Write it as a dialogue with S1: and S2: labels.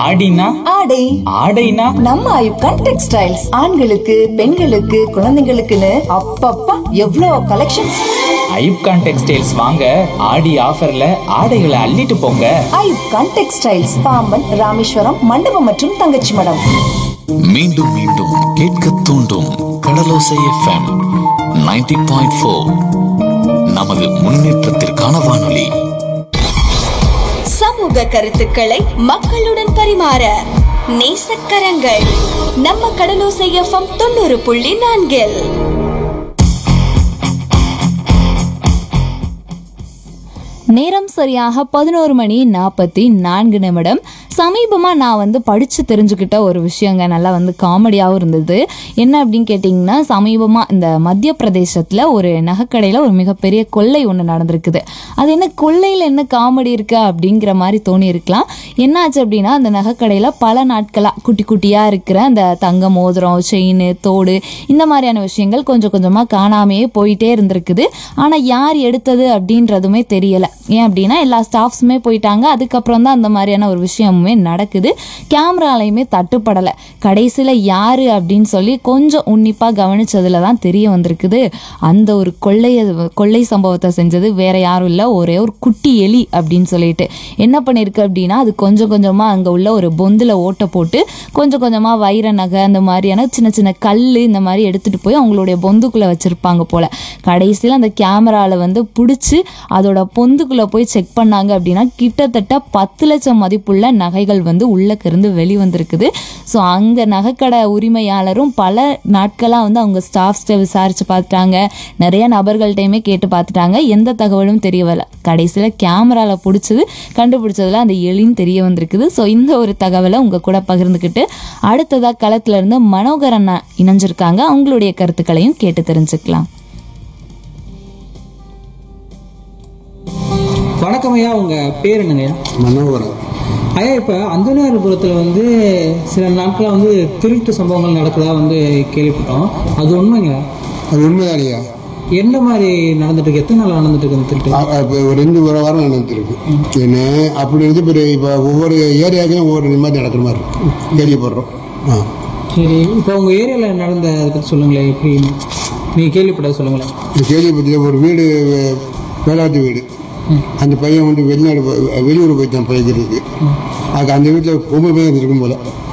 S1: ஆடினா
S2: ஆடை
S1: ஆடைனா
S2: நம்ம ஐப்கான் டெக்ஸ்டைல்ஸ் ஆண்களுக்கு பெண்களுக்கு குழந்தைங்களுக்குன்னு அப்பப்பா எவ்வளோ கலெக்ஷன்ஸ்
S1: ஐப்கான் டெக்ஸ்டைல்ஸ் வாங்க ஆடி ஆஃபர்ல ஆடைகளை அள்ளிட்டு போங்க
S2: ஐப்கான் டெக்ஸ்டைல்ஸ் பாம்பன் ராமேஸ்வரம் மண்டபம் மற்றும் தங்கச்சி மடம்
S3: மீண்டும் மீண்டும் கேட்க தூண்டும் கடலோசை எஃப்எம் 90.4 பாயிண்ட் ஃபோர் நமது முன்னேற்றத்திற்கான வானொலி
S4: சமூக கருத்துக்களை மக்களுடன் பரிமாற நேசக்கரங்கள் நம்ம கடலோசை எஃப்எம் தொண்ணூறு புள்ளி நான்கில்
S5: நேரம் சரியாக பதினோரு மணி நாற்பத்தி நான்கு நிமிடம் சமீபமாக நான் வந்து படித்து தெரிஞ்சுக்கிட்ட ஒரு விஷயங்க நல்லா வந்து காமெடியாகவும் இருந்தது என்ன அப்படின்னு கேட்டிங்கன்னா சமீபமாக இந்த மத்திய பிரதேசத்தில் ஒரு நகைக்கடையில் ஒரு மிகப்பெரிய கொள்ளை ஒன்று நடந்திருக்குது அது என்ன கொள்ளையில் என்ன காமெடி இருக்கா அப்படிங்கிற மாதிரி தோணி இருக்கலாம் என்னாச்சு அப்படின்னா அந்த நகைக்கடையில் பல நாட்களாக குட்டி குட்டியாக இருக்கிற அந்த தங்க மோதிரம் செயின் தோடு இந்த மாதிரியான விஷயங்கள் கொஞ்சம் கொஞ்சமாக காணாமையே போயிட்டே இருந்திருக்குது ஆனால் யார் எடுத்தது அப்படின்றதுமே தெரியலை ஏன் அப்படின்னா எல்லா ஸ்டாஃப்ஸுமே போயிட்டாங்க அதுக்கப்புறம் தான் அந்த மாதிரியான ஒரு விஷயமுமே நடக்குது கேமராலையுமே தட்டுப்படலை கடைசியில் யார் அப்படின்னு சொல்லி கொஞ்சம் உன்னிப்பாக கவனிச்சதுல தான் தெரிய வந்திருக்குது அந்த ஒரு கொள்ளைய கொள்ளை சம்பவத்தை செஞ்சது வேற யாரும் இல்லை ஒரே ஒரு குட்டி எலி அப்படின்னு சொல்லிட்டு என்ன பண்ணியிருக்கு அப்படின்னா அது கொஞ்சம் கொஞ்சமாக அங்கே உள்ள ஒரு பொந்தில் ஓட்டை போட்டு கொஞ்சம் கொஞ்சமாக வைர நகை அந்த மாதிரியான சின்ன சின்ன கல் இந்த மாதிரி எடுத்துகிட்டு போய் அவங்களுடைய பொந்துக்குள்ளே வச்சுருப்பாங்க போல் கடைசியில் அந்த கேமராவில் வந்து பிடிச்சி அதோட பொந்துக்குள்ளே போய் செக் பண்ணாங்க அப்படின்னா கிட்டத்தட்ட பத்து லட்சம் மதிப்புள்ள நகைகள் வந்து உள்ளக்க இருந்து வெளிவந்திருக்குது ஸோ அங்கே நகைக்கடை உரிமையாளரும் பல நாட்களாக வந்து அவங்க ஸ்டாஃப்ஸ்ட்டை விசாரித்து பார்த்துட்டாங்க நிறைய நபர்கள்ட்டையுமே கேட்டு பார்த்துட்டாங்க எந்த தகவலும் தெரிய வரல கடைசியில் கேமராவில் பிடிச்சது கண்டுபிடிச்சதுல அந்த எலின்னு தெரிய வந்திருக்குது ஸோ இந்த ஒரு தகவலை உங்கள் கூட பகிர்ந்துக்கிட்டு அடுத்ததாக களத்துல இருந்து மனோகர் அண்ணா இணைஞ்சிருக்காங்க அவங்களுடைய கருத்துக்களையும் கேட்டு தெரிஞ்சுக்கலாம்
S6: வணக்கம் ஐயா உங்க பேர் என்னங்க ஐயா?
S7: மனோகரன்
S6: ஐயா இப்ப அந்தனார்புரத்துல வந்து சில நாட்களா வந்து திருட்டு சம்பவங்கள் நடக்குதா வந்து கேள்விப்பட்டோம் அது உண்மைங்க
S7: அது உண்மைதானியா
S6: என்ன மாதிரி நடந்துட்டு இருக்கு எத்தனை நாள் நடந்துட்டு இருக்கு அந்த திருட்டு
S7: இப்போ ஒரு ரெண்டு ஒரு வாரம் நடந்துருக்கு என்ன அப்படி இருந்து இப்போ இப்போ ஒவ்வொரு ஏரியாவுக்கும் ஒவ்வொரு நிம்மதி நடக்கிற மாதிரி இருக்கு கேள்விப்படுறோம் ஆ
S6: சரி இப்போ உங்க ஏரியால நடந்த அதை பத்தி சொல்லுங்களேன் எப்படி நீங்க கேள்விப்பட்டதை சொல்லுங்களேன்
S7: இந்த கேள்விப்பட்டிய ஒரு வீடு வே- வேளாட்டு வீடு அந்த பையன் வந்து வெளிநாடு போய்- வெளியூர் போயிட்டான் படிக்கிறதுக்கு அது அந்த வீட்டில் பொம்பளை பையன் இருக்கும் போல